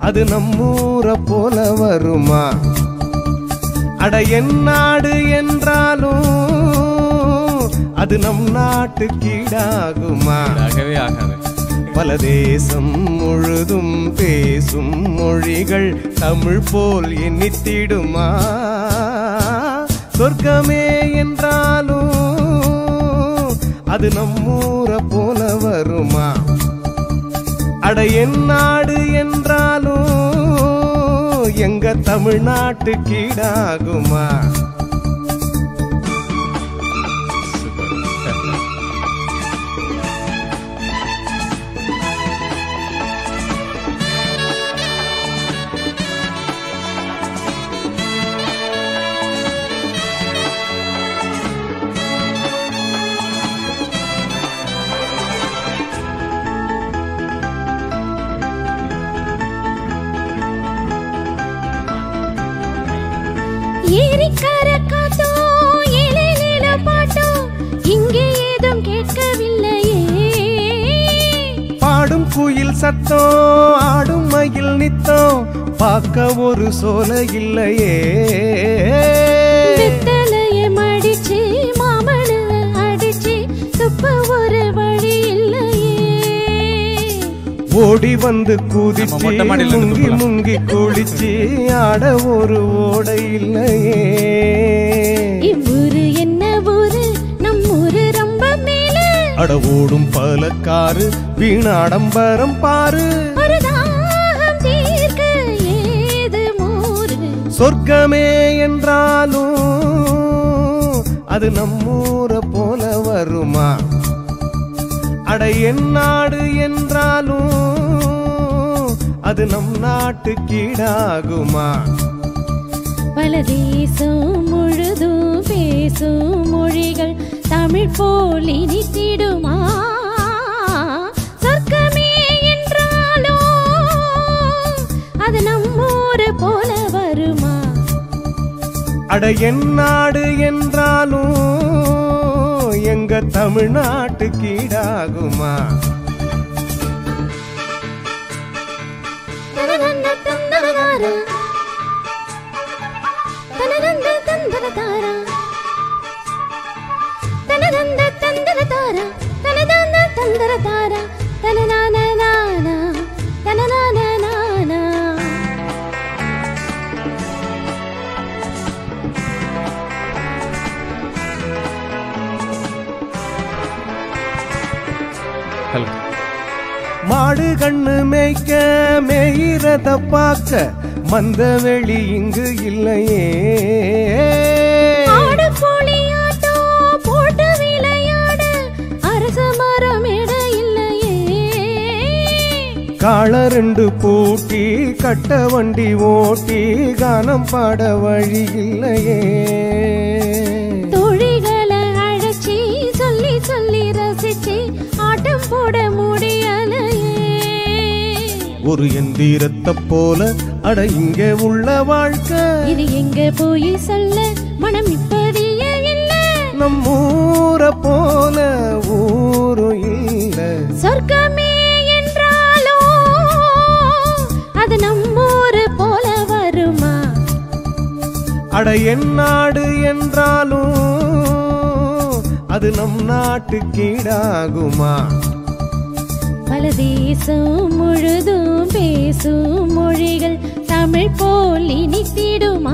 அது நம்மூர போல வருமா அட என் நாடு என்றாலும் அது நம் நாட்டு கீழாகுமா ஆகவே ஆகாது பல தேசம் முழுதும் பேசும் மொழிகள் தமிழ் போல் எண்ணித்திடுமா சொர்க்கமே என்றாலும் அது நம்மூர போல வருமா அட என் நாடு என்றாலும் எங்க தமிழ்நாட்டு கீழாகுமா சூப்பர் ஏரிக்கர காத்தோ இலைநில பாட்டோ இங்கே ஏதும் கேட்கவில்லையே பாடும் குயில் சத்தம் ஆடும் மயில் நித்தம் பார்க்க ஒரு சோலை இல்லையே வெத்தலைய மடிச்சு மாமன அடிச்சு துப்ப ஒரு வழி இல்லையே ஓடி வந்து நம்ம குதிச்சு மொட்டை மாடியில இருந்து முங்கி துப்பலாம். முங்கி குளிச்சு ஆட ஒரு ஓடை இல்லையே இவ்வூரு என்ன ஊரு நம் ஊரு ரொம்ப மேல அட ஓடும் பலக்காரு வீணாடம்பரம் பாரு ஒரு தாகம் தீர்க்க ஏது மோரு சொர்க்கமே என்றாலும் அது நம்மூர போல வருமா அட என் நாடு என்றாலும் அது நம் நாட்டு கீழாகுமா பல தேசம் முழுதும் பேசும் மொழிகள் தமிழ் போல் இனித்திடுமா சொர்க்கமே என்றாலும் அது நம்மூரு போல வருமா அட என் நாடு என்றாலும் எங்க தமிழ்நாட்டு கீழாகுமா தனதந்த தந்தரதாரா. தனதந்த தந்தரதாரா. தனதந்த தந்தரதாரா. தனதந்த தந்தரதாரா. தனநானநானா. தனநானநானா. ஹலோ மாடு கண்ணு மேய்க்க மேயிறத பார்க்க மந்த வெளி இங்கு இல்லையே ஆடு புலி ஆட்டம் போட்டு விளையாட அரச மரம் இட இல்லையே காள ரெண்டு பூட்டி கட்ட வண்டி ஓட்டி கானம் பாட வழி இல்லையே தோழிகளை அழைச்சி சொல்லி சொல்லி ரசிச்சு ஆட்டம் போட முடியலையே ஒரு எந்திரத்தை போல அட இங்க உள்ள வாழ்க்கை இது எங்க போய் சொல்ல மனம் இப்படியே இல்ல நம்மூர போல ஊரும் இல்ல சொர்க்கமே என்றாலும் அது நம்மூரு போல வருமா அட என் நாடு என்றாலும் அது நம் நாட்டு கீழாகுமா பல தேசம் முழுதும் பேசும் மொழிகள் தமிழ் போல் இனித்திடுமா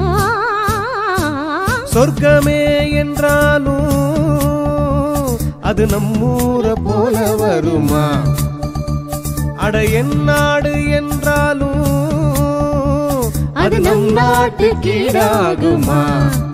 சொர்க்கமே என்றாலும் அது நம்மூர போல வருமா அட என் நாடு என்றாலும் அது நம் நாட்டு கீழாகுமா